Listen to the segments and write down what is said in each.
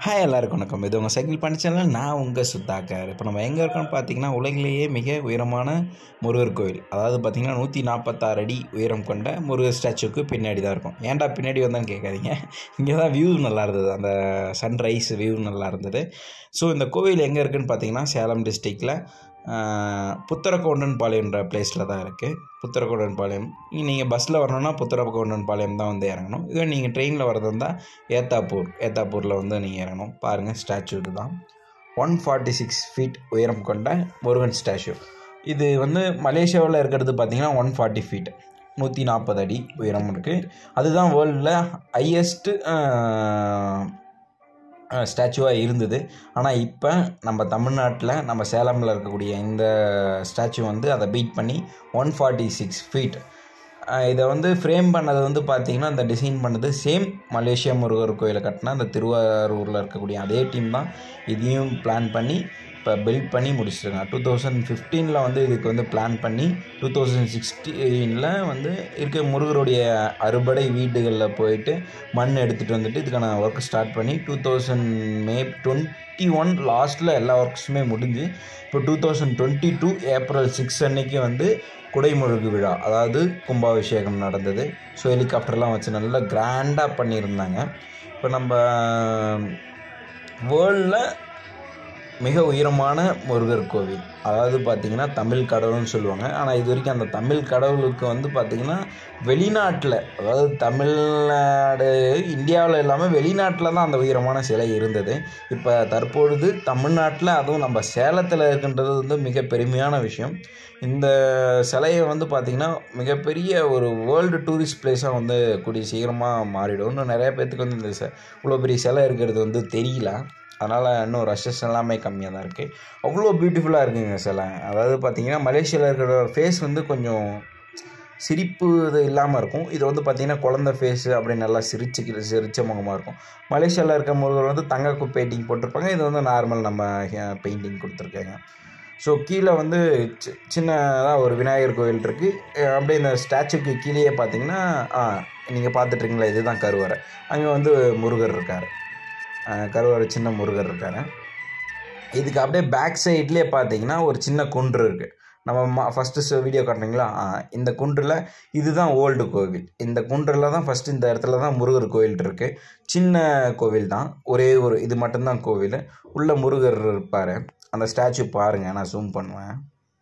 hi எல்லாருக்கும் வணக்கம் இது உங்கள் சைக்கிள் பண்ணி சேனல் நான் உங்கள் சுத்தாக்கர் இப்போ நம்ம எங்கே இருக்கோம்னு பார்த்தீங்கன்னா உலகிலேயே மிக உயரமான முருகர் கோயில் அதாவது பார்த்தீங்கன்னா நூற்றி நாற்பத்தாறு அடி உயரம் கொண்ட முருகர் ஸ்டாச்சுக்கு பின்னாடி தான் இருக்கும் ஏன்டா பின்னாடி வந்தான்னு கேட்காதீங்க இங்கே தான் வியூ நல்லா இருந்தது அந்த சன்ரைஸ் வியூ நல்லா இருந்தது ஸோ இந்த கோவில் எங்கே இருக்குதுன்னு பார்த்தீங்கன்னா சேலம் டிஸ்ட்ரிக்டில் புத்தரக்கோண்டன் பாளையன்ற பிளேஸில் தான் இருக்குது புத்தரக்கோண்டன் பாளையம் நீங்கள் பஸ்ஸில் வரணும்னா புத்தரக்கோண்டன் பாளையம் தான் வந்து இறங்கணும் இதுவே நீங்கள் ட்ரெயினில் வரது இருந்தால் ஏத்தாப்பூர் ஏத்தாப்பூரில் வந்து நீங்கள் இறங்கணும் பாருங்கள் ஸ்டாச்சு இதுதான் ஒன் ஃபார்ட்டி சிக்ஸ் ஃபீட் உயரம் கொண்ட முருகன் ஸ்டாச்சு இது வந்து மலேசியாவில் இருக்கிறது பார்த்தீங்கன்னா ஒன் ஃபார்ட்டி ஃபீட் நூற்றி நாற்பது அடி உயரம் இருக்குது அதுதான் வேர்ல்டில் ஹையஸ்ட்டு ஸ்டாச்சுவாக இருந்தது ஆனால் இப்போ நம்ம தமிழ்நாட்டில் நம்ம சேலமில் இருக்கக்கூடிய இந்த ஸ்டாச்சு வந்து அதை பீட் பண்ணி ஒன் ஃபார்ட்டி சிக்ஸ் ஃபீட் இதை வந்து ஃப்ரேம் பண்ணது வந்து பார்த்திங்கன்னா அந்த டிசைன் பண்ணது சேம் மலேசியா முருகர் கோயிலை கட்டின அந்த திருவாரூரில் இருக்கக்கூடிய அதே டீம் தான் இதையும் பிளான் பண்ணி இப்போ பில்ட் பண்ணி முடிச்சிருக்காங்க டூ தௌசண்ட் ஃபிஃப்டீனில் வந்து இதுக்கு வந்து பிளான் பண்ணி டூ தௌசண்ட் சிக்ஸ்டீனில் வந்து இருக்க முருகருடைய அறுபடை வீடுகளில் போயிட்டு மண் எடுத்துகிட்டு வந்துட்டு இதுக்கான ஒர்க் ஸ்டார்ட் பண்ணி two thousand May twenty one லாஸ்ட்டில் எல்லா ஒர்க்ஸுமே முடிஞ்சு இப்போ two thousand twenty two April six அன்னைக்கு வந்து குடைமுழுகு விழா அதாவது கும்பாபிஷேகம் நடந்தது ஸோ ஹெலிகாப்டர்லாம் வச்சு நல்லா கிராண்டாக பண்ணியிருந்தாங்க இப்போ நம்ம வேர்ல்டில் மிக உயரமான முருகர் கோவில் அதாவது பார்த்திங்கன்னா தமிழ் கடவுள்னு சொல்லுவாங்க ஆனால் இது வரைக்கும் அந்த தமிழ் கடவுளுக்கு வந்து பார்த்திங்கன்னா வெளிநாட்டில் அதாவது தமிழ்நாடு இந்தியாவில் இல்லாமல் வெளிநாட்டில் தான் அந்த உயரமான சிலை இருந்தது இப்போ தற்பொழுது தமிழ்நாட்டில் அதுவும் நம்ம சேலத்தில் இருக்கின்றது வந்து மிக பெருமையான விஷயம் இந்த சிலையை வந்து பார்த்திங்கன்னா மிகப்பெரிய ஒரு வேர்ல்டு டூரிஸ்ட் பிளேஸாக வந்து கூடிய சீக்கிரமாக மாறிடும் இன்னும் நிறைய பேர்த்துக்கு வந்து இந்த இவ்வளோ பெரிய சிலை இருக்கிறது வந்து தெரியல அதனால் இன்னும் ரஷஸ் எல்லாமே கம்மியாக தான் இருக்குது அவ்வளோ பியூட்டிஃபுல்லாக இருக்குங்க சிலை அதாவது பார்த்திங்கன்னா மலேசியாவில் இருக்கிற ஃபேஸ் வந்து கொஞ்சம் சிரிப்பு இது இல்லாமல் இருக்கும் இது வந்து பார்த்திங்கன்னா குழந்த ஃபேஸு அப்படி நல்லா சிரிச்சு சிரிச்ச முகமாக இருக்கும் மலேசியாவில் இருக்க முருகர் வந்து தங்க பெயிண்டிங் போட்டிருப்பாங்க இது வந்து நார்மல் நம்ம பெயிண்டிங் கொடுத்துருக்காங்க ஸோ கீழே வந்து சி சின்னதாக ஒரு விநாயகர் கோவில் இருக்குது அப்படியே இந்த ஸ்டாச்சுக்கு கீழேயே பார்த்தீங்கன்னா நீங்கள் பார்த்துட்ருக்கீங்களா இதுதான் கருவறை அங்கே வந்து முருகர் இருக்கார் கருவறை சின்ன முருகர் இருக்கார் இதுக்கு அப்படியே பேக் சைட்லேயே பார்த்தீங்கன்னா ஒரு சின்ன குன்று இருக்குது நம்ம மா ஃபஸ்ட்டு வீடியோ காட்டுறீங்களா இந்த குன்றில் இதுதான் ஓல்டு கோவில் இந்த குன்றில் தான் ஃபஸ்ட்டு இந்த இடத்துல தான் முருகர் கோவில் இருக்குது சின்ன கோவில் தான் ஒரே ஒரு இது மட்டும்தான் கோவில் உள்ள முருகர் இருப்பார் அந்த ஸ்டாச்சு பாருங்கள் நான் ஜூம் பண்ணுவேன்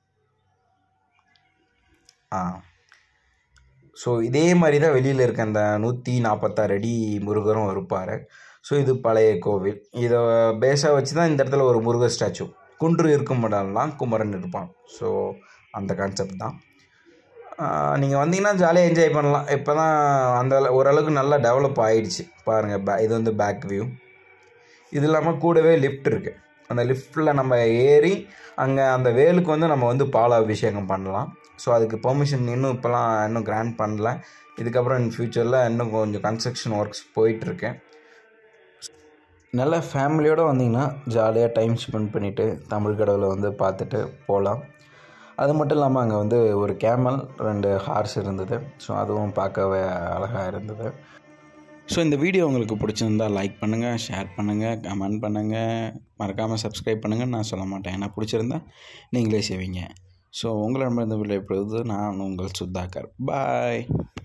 ஆ ஸோ இதே மாதிரி தான் வெளியில் இருக்க அந்த நூற்றி நாற்பத்தாறு அடி முருகரும் இருப்பார் ஸோ இது பழைய கோவில் இதை பேஸாக வச்சு தான் இந்த இடத்துல ஒரு முருகர் ஸ்டாச்சு குன்று இருக்கும் இடம்லாம் குமரன் இருப்பான் ஸோ அந்த கான்செப்ட் தான் நீங்கள் வந்தீங்கன்னா ஜாலியாக என்ஜாய் பண்ணலாம் இப்போ தான் அந்த ஓரளவுக்கு நல்லா டெவலப் ஆகிடுச்சு பாருங்கள் பே இது வந்து பேக் வியூ இது இல்லாமல் கூடவே லிஃப்ட் இருக்குது அந்த லிஃப்ட்டில் நம்ம ஏறி அங்கே அந்த வேலுக்கு வந்து நம்ம வந்து பால அபிஷேகம் பண்ணலாம் ஸோ அதுக்கு பெர்மிஷன் இன்னும் இப்போலாம் இன்னும் கிராண்ட் பண்ணல இதுக்கப்புறம் இன் ஃப்யூச்சரில் இன்னும் கொஞ்சம் கன்ஸ்ட்ரக்ஷன் ஒர்க்ஸ் போயிட்டுருக்கு நல்ல ஃபேமிலியோடு வந்தீங்கன்னா ஜாலியாக டைம் ஸ்பெண்ட் பண்ணிவிட்டு தமிழ் கடவுளை வந்து பார்த்துட்டு போகலாம் அது மட்டும் இல்லாமல் அங்கே வந்து ஒரு கேமல் ரெண்டு ஹார்ஸ் இருந்தது ஸோ அதுவும் பார்க்கவே அழகாக இருந்தது ஸோ இந்த வீடியோ உங்களுக்கு பிடிச்சிருந்தால் லைக் பண்ணுங்கள் ஷேர் பண்ணுங்கள் கமெண்ட் பண்ணுங்கள் மறக்காமல் சப்ஸ்கிரைப் பண்ணுங்கள் நான் சொல்ல மாட்டேன் ஏன்னா பிடிச்சிருந்தா நீங்களே செய்வீங்க ஸோ உங்களிடமிருந்து விடைபெறுவது நான் உங்கள் சுத்தாக்கர் பாய்